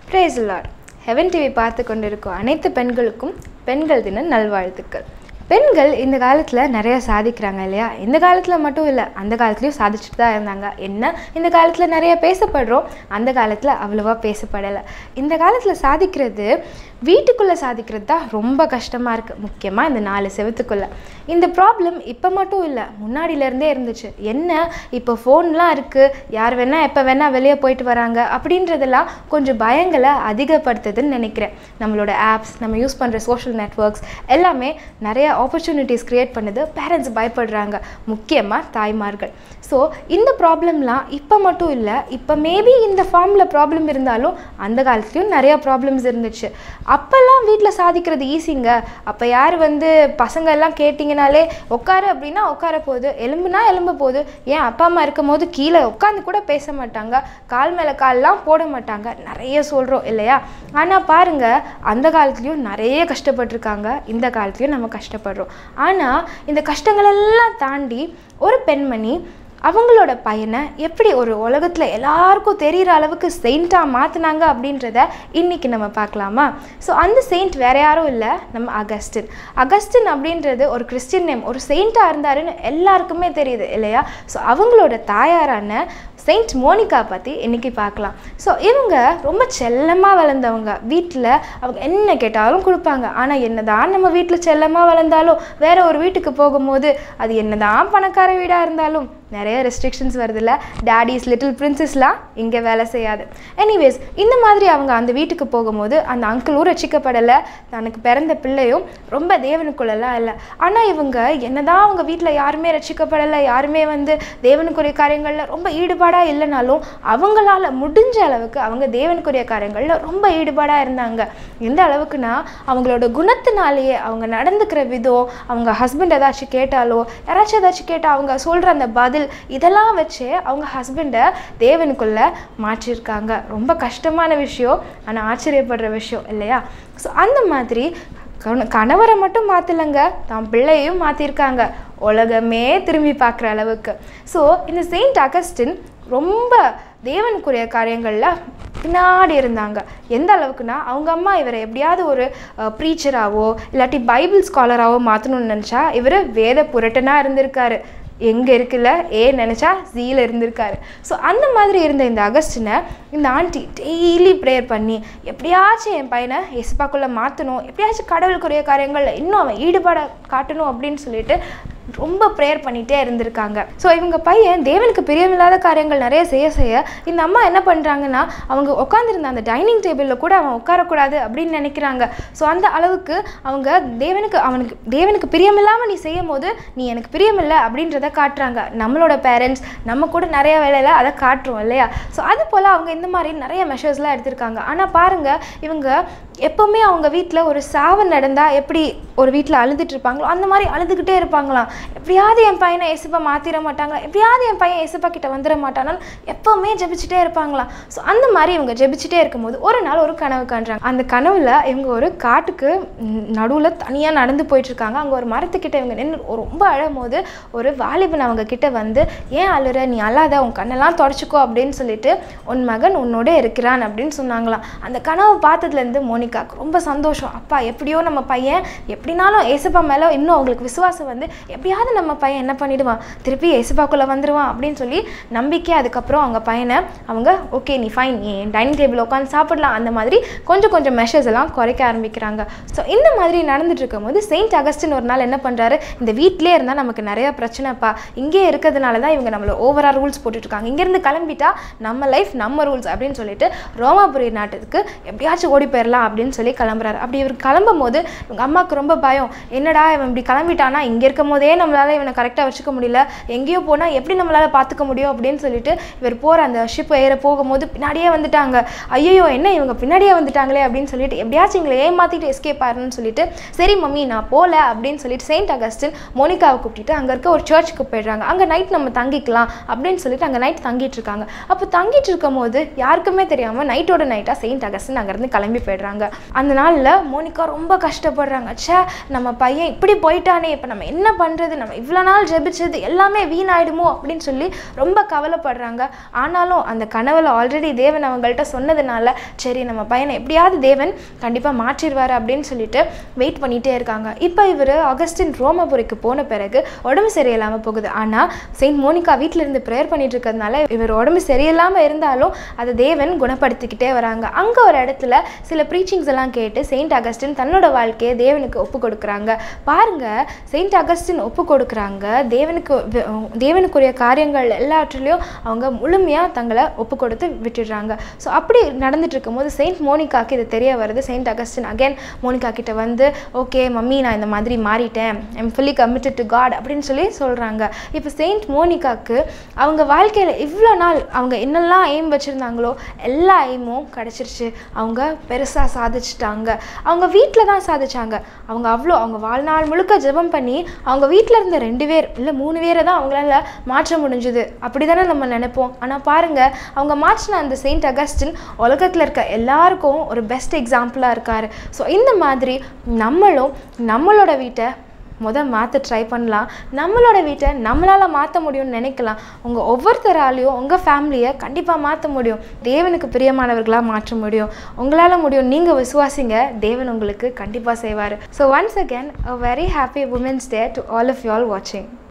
brace Lord heaven TV பார்த்து கொண்டிருக்கும் அனைத்து பெண்களுக்கும் பெண்கள் தின நல்வாழ்த்துக்கள் பெண்கள் இந்த காலத்தில் நிறைய சாதிக்கிறாங்க இல்லையா இந்த காலத்தில் மட்டும் இல்லை அந்த காலத்துலேயும் சாதிச்சுட்டு தான் இருந்தாங்க என்ன இந்த காலத்தில் நிறைய பேசப்படுறோம் அந்த காலத்தில் அவ்வளோவா பேசப்படலை இந்த காலத்தில் சாதிக்கிறது வீட்டுக்குள்ளே சாதிக்கிறது தான் ரொம்ப கஷ்டமாக இருக்குது முக்கியமாக இந்த நாலு செவத்துக்குள்ளே இந்த ப்ராப்ளம் இப்போ மட்டும் இல்லை முன்னாடியிலேருந்தே இருந்துச்சு என்ன இப்போ ஃபோன்லாம் இருக்குது யார் வேணால் எப்போ வேணால் வெளியே போயிட்டு வராங்க அப்படின்றதெல்லாம் கொஞ்சம் பயங்களை அதிகப்படுத்துதுன்னு நினைக்கிறேன் நம்மளோட ஆப்ஸ் நம்ம யூஸ் பண்ணுற சோஷியல் நெட்ஒர்க்ஸ் எல்லாமே நிறைய ஆப்பர்ச்சுனிட்டிஸ் க்ரியேட் பண்ணுது பேரண்ட்ஸ் பயப்படுறாங்க முக்கியமாக தாய்மார்கள் ஸோ இந்த ப்ராப்ளம்லாம் இப்போ மட்டும் இல்லை இப்போ மேபி இந்த ஃபார்மில் ப்ராப்ளம் இருந்தாலும் அந்த காலத்துலேயும் நிறையா ப்ராப்ளம்ஸ் இருந்துச்சு அப்போல்லாம் வீட்டில் சாதிக்கிறது ஈஸிங்க அப்போ யார் வந்து பசங்க எல்லாம் கேட்டிங்கனாலே உட்காரு அப்படின்னா உட்கார போகுது எலும்புனா எலும்பு போகுது ஏன் அப்பா அம்மா இருக்கும் போது கீழே உட்காந்து கூட பேச மாட்டாங்க கால் மேலே கால்லாம் போட மாட்டாங்க நிறைய சொல்கிறோம் இல்லையா ஆனால் பாருங்கள் அந்த காலத்துலேயும் நிறைய கஷ்டப்பட்டிருக்காங்க இந்த காலத்துலேயும் நம்ம கஷ்டப்படுறோம் ஆனால் இந்த கஷ்டங்களெல்லாம் தாண்டி ஒரு பெண்மணி அவங்களோட பையனை எப்படி ஒரு உலகத்தில் எல்லாருக்கும் தெரிகிற அளவுக்கு செயிண்ட்டாக மாற்றினாங்க அப்படின்றத இன்றைக்கி நம்ம பார்க்கலாமா ஸோ அந்த செயிண்ட் வேறு யாரும் இல்லை நம்ம அகஸ்டின் அகஸ்டின் அப்படின்றது ஒரு கிறிஸ்டின் நேம் ஒரு செயிண்ட்டாக இருந்தாருன்னு எல்லாருக்குமே தெரியுது இல்லையா ஸோ அவங்களோட தாயாரான செயின்ட் மோனிகா பற்றி இன்றைக்கி பார்க்கலாம் ஸோ இவங்க ரொம்ப செல்லமாக வளர்ந்தவங்க வீட்டில் அவங்க என்ன கேட்டாலும் கொடுப்பாங்க ஆனால் என்னதான் நம்ம வீட்டில் செல்லமாக வளர்ந்தாலும் வேற ஒரு வீட்டுக்கு போகும்போது அது என்னதான் பணக்கார வீடாக இருந்தாலும் நிறைய ரெஸ்ட்ரிக்ஷன்ஸ் வருதுல்ல டேடிஸ் லிட்டில் பிரின்சஸ்லாம் இங்கே வேலை செய்யாது எனிவேஸ் இந்த மாதிரி அவங்க அந்த வீட்டுக்கு போகும்போது அந்த அங்கிளும் ரசிக்கப்படலை தனக்கு பிறந்த பிள்ளையும் ரொம்ப தேவனுக்குள்ளெல்லாம் இல்லை ஆனால் இவங்க என்னதான் அவங்க வீட்டில் யாருமே ரசிக்கப்படலை யாருமே வந்து தேவனுக்குரிய காரியங்களில் ரொம்ப ஈடுபாடாக இல்லைனாலும் அவங்களால முடிஞ்ச அளவுக்கு அவங்க தேவனுக்குரிய காரியங்களில் ரொம்ப ஈடுபாடாக இருந்தாங்க எந்த அளவுக்குன்னா அவங்களோட குணத்தினாலேயே அவங்க நடந்துக்கிற விதம் அவங்க ஹஸ்பண்ட் ஏதாச்சும் கேட்டாலோ யாராச்சும் ஏதாச்சும் கேட்டால் அவங்க சொல்கிற அந்த பதில் இதெல்லாம் வச்சு அவங்க ஹஸ்பண்டை தேவனுக்குள்ளே மாற்றிருக்காங்க ரொம்ப கஷ்டமான விஷயம் ஆனால் ஆச்சரியப்படுற விஷயம் இல்லையா ஸோ அந்த மாதிரி கண கணவரை மட்டும் மாற்றலைங்க தான் பிள்ளையும் மாற்றிருக்காங்க உலகமே திரும்பி பார்க்குற அளவுக்கு ஸோ இந்த செயின்ட் அகஸ்டின் ரொம்ப தேவனுக்குரிய காரியங்களில் பின்னாடி இருந்தாங்க எந்த அளவுக்குன்னா அவங்க அம்மா இவரை எப்படியாவது ஒரு ப்ரீச்சராகவோ இல்லாட்டி பைபிள் ஸ்காலராகவோ மாற்றணும்னு நினச்சா இவர் வேத புரட்டனாக இருந்திருக்காரு எங்கே இருக்குல்ல ஏ நினச்சா ஜீல இருந்திருக்காரு ஸோ அந்த மாதிரி இருந்த இந்த அகஸ்டினை இந்த ஆண்டி டெய்லி ப்ரேயர் பண்ணி எப்படியாச்சும் என் பையனை எஸ்பாக்குள்ளே மாற்றணும் எப்படியாச்சும் கடவுளுக்குரிய காரியங்களில் இன்னும் அவன் ஈடுபாடை காட்டணும் அப்படின்னு சொல்லிட்டு ரொம்ப ப்ரேயர் பண்ணிகிட்டே இருந்திருக்காங்க ஸோ இவங்க பையன் தேவனுக்கு பிரியமில்லாத காரியங்கள் நிறைய செய்ய செய்ய இந்த அம்மா என்ன பண்ணுறாங்கன்னா அவங்க உட்காந்துருந்த அந்த டைனிங் டேபிளில் கூட அவன் உட்காரக்கூடாது அப்படின்னு நினைக்கிறாங்க ஸோ அந்த அளவுக்கு அவங்க தேவனுக்கு அவனுக்கு தேவனுக்கு பிரியமில்லாமல் நீ செய்யும் போது நீ எனக்கு பிரியமில்லை அப்படின்றத காட்டுறாங்க நம்மளோட பேரண்ட்ஸ் நம்ம கூட நிறைய வேலையில் அதை காட்டுறோம் இல்லையா ஸோ அது போல் அவங்க இந்த மாதிரி நிறைய மெஷர்ஸ்லாம் எடுத்திருக்காங்க ஆனால் பாருங்கள் இவங்க எப்போவுமே அவங்க வீட்டில் ஒரு சாவு நடந்தால் எப்படி ஒரு வீட்டில் அழுதுட்டு இருப்பாங்களோ அந்த மாதிரி அழுதுகிட்டே இருப்பாங்களாம் எப்படியாவது என் பையனை எசுப்பா மாற்றிட மாட்டாங்களா எப்படியாவது என் பையன் எசுப்பா கிட்ட வந்துட மாட்டானாலும் எப்போவுமே ஜெபிச்சுட்டே இருப்பாங்களாம் ஸோ அந்த மாதிரி இவங்க ஜெபிச்சுட்டே இருக்கும்போது ஒரு நாள் ஒரு கனவு காண்றாங்க அந்த கனவில் இவங்க ஒரு காட்டுக்கு நடுவில் தனியாக நடந்து போயிட்டுருக்காங்க அங்கே ஒரு மரத்துக்கிட்ட இவங்க நின்று ரொம்ப அழும்போது ஒரு வாலிபன் அவங்க கிட்ட வந்து ஏன் அழுற நீ அழாத உன் கண்ணெல்லாம் தொடச்சிக்கோ அப்படின்னு சொல்லிட்டு உன் மகன் உன்னோட இருக்கிறான் அப்படின்னு சொன்னாங்களாம் அந்த கனவை பார்த்ததுலேருந்து மோனிகாக்கு ரொம்ப சந்தோஷம் அப்பா எப்படியோ நம்ம பையன் எப்படினாலும் ஏசப்பா மேலே இன்னும் அவங்களுக்கு விசுவாசம் வந்து எப்படியாவது நம்ம பையன் என்ன பண்ணிடுவான் திருப்பி ஏசப்பாக்குள்ளே வந்துடுவான் அப்படின்னு சொல்லி நம்பிக்கை அதுக்கப்புறம் அவங்க பையனை அவங்க ஓகே நீ ஃபைன் நீ டைனிங் டேபிள் உட்காந்து சாப்பிடலாம் அந்த மாதிரி கொஞ்சம் கொஞ்சம் மெஷர்ஸ் எல்லாம் குறைக்க ஆரம்பிக்கிறாங்க ஸோ இந்த மாதிரி நடந்துட்டு இருக்கும்போது செயின்ட் அகஸ்டின் ஒரு நாள் என்ன பண்ணுறாரு இந்த வீட்டிலே இருந்தால் நமக்கு நிறைய பிரச்சனைப்பா இங்கே இருக்கிறதுனால தான் இவங்க நம்மளை ஓவராக ரூல்ஸ் போட்டுட்ருக்காங்க இங்கேருந்து கிளம்பிட்டா நம்ம லைஃப் நம்ம ரூல்ஸ் அப்படின்னு சொல்லிட்டு ரோமாபுரி நாட்டுக்கு எப்படியாச்சும் ஓடி போயிடலாம் அப்படின்னு சொல்லி கிளம்புறாரு அப்படி இவர் கிளம்பும் போது இவங்க அம்மாவுக்கு ரொம்ப பயம் என்னடா இவன் இப்படி கிளம்பிட்டானா இங்கே இருக்கும் போதே நம்மளால் இவனை கரெக்டாக வச்சுக்க முடியல எங்கேயோ போனால் எப்படி நம்மளால் பார்த்துக்க முடியும் அப்படின்னு சொல்லிட்டு இவர் போகிற அந்த ஷிப் ஏற போகும்போது பின்னாடியே வந்துட்டாங்க ஐயோ என்ன இவங்க பின்னாடியே வந்துட்டாங்களே அப்படின்னு சொல்லிட்டு எப்படியாச்சும் எங்களை ஏமாற்றிட்டு எஸ்கேப் ஆயிருன்னு சொல்லிட்டு சரி மம்மி நான் போகல அப்படின்னு சொல்லிட்டு செயின்ட் அகஸ்டின் மோனிகாவை கூப்பிட்டுட்டு அங்கே இருக்க ஒரு சர்ச்சுக்கு போயிடுறாங்க அங்கே நைட் நம்ம தங்கிக்கலாம் அப்படின்னு சொல்லிட்டு அங்கே நைட் தங்கிட்டு இருக்காங்க அப்போ தங்கிட்டு இருக்கும் போது யாருக்குமே தெரியாமல் நைட்டோட நைட்டாக செயின்ட் அகஸ்டின் அங்கேருந்து கிளம்பி போயிடுறாங்க அந்த நாளில் மோனிகா ரொம்ப கஷ்டப்படுறாங்க ச்சே ச்சே நம்ம பையன் இப்படி போயிட்டானே இப்போ நம்ம என்ன பண்ணுறது நம்ம இவ்வளோ நாள் ஜெபிச்சது எல்லாமே வீணாயிடுமோ அப்படின்னு சொல்லி ரொம்ப கவலைப்படுறாங்க ஆனாலும் அந்த கனவுல ஆல்ரெடி தேவன் அவங்கள்ட்ட சொன்னதுனால சரி நம்ம பையனை எப்படியாவது தேவன் கண்டிப்பாக மாற்றிடுவார் அப்படின்னு சொல்லிட்டு வெயிட் பண்ணிகிட்டே இருக்காங்க இப்போ இவர் அகஸ்டின் ரோமபுரிக்கு போன பிறகு உடம்பு சரியில்லாமல் போகுது ஆனால் செயின்ட் மோனிகா வீட்டில் இருந்து ப்ரேயர் பண்ணிட்டு இருக்கிறதுனால இவர் உடம்பு சரியில்லாமல் இருந்தாலும் அதை தேவன் குணப்படுத்திக்கிட்டே வராங்க அங்கே ஒரு இடத்துல சில ப்ரீச்சிங்ஸ் எல்லாம் கேட்டு செயின்ட் அகஸ்டின் தன்னோட வாழ்க்கையை தேவனுக்கு ஒப்பு கொடுக்குறாங்க பாருங்க செயின்ட் அகஸ்டின் ஒப்பு கொடுக்குறாங்க தேவனுக்கு வி- தேவனுக்குரிய காரியங்கள் எல்லாற்றிலையும் அவங்க முழுமையாக தங்களை ஒப்பு கொடுத்து விட்டுடுறாங்க ஸோ அப்படி நடந்துட்டு இருக்கும்போது செயின்ட் மோனிகாக்கு இது தெரிய வருது செயின்ட் அகஸ்டின் அகைன் மோனிகா கிட்ட வந்து ஓகே மம்மி நான் இந்த மாதிரி மாறிட்டேன் I'm fully committed to God அப்படின்னு சொல்லி சொல்கிறாங்க இப்போ செயின்ட் மோனிகாக்கு அவங்க வாழ்க்கையில் இவ்வளோ நாள் அவங்க என்னெல்லாம் எய்ம் வச்சுருந்தாங்களோ எல்லா எய்மும் கிடச்சிருச்சு அவங்க பெருசாக சாதிச்சிட்டாங்க அவங்க வீட்டில் தான் சாதிச்சாங்க அவங்க அவ்வளோ அவங்க வாழ்நாள் முழுக்க ஜெபம் பண்ணி அவங்க வீட்டில் இருந்த ரெண்டு பேர் இல்லை மூணு பேரை தான் அவங்களால மாற்ற முடிஞ்சுது அப்படி தானே நம்ம நினைப்போம் ஆனால் பாருங்க அவங்க மாற்றின அந்த செயின்ட் அகஸ்டின் உலகத்தில் இருக்க எல்லாருக்கும் ஒரு பெஸ்ட் எக்ஸாம்பிளாக இருக்கார் ஸோ இந்த மாதிரி நம்மளும் நம்மளோட வீட்டை முத மாற்ற ட்ரை பண்ணலாம் நம்மளோட வீட்டை நம்மளால் மாற்ற முடியும்னு நினைக்கலாம் உங்கள் ஒவ்வொருத்தராலையும் உங்கள் ஃபேமிலியை கண்டிப்பாக மாற்ற முடியும் தேவனுக்கு பிரியமானவர்களாக மாற்ற முடியும் உங்களால் முடியும் நீங்கள் விசுவாசிங்க தேவன் உங்களுக்கு கண்டிப்பாக செய்வார் so once again a very happy women's day to all of you all வாட்சிங்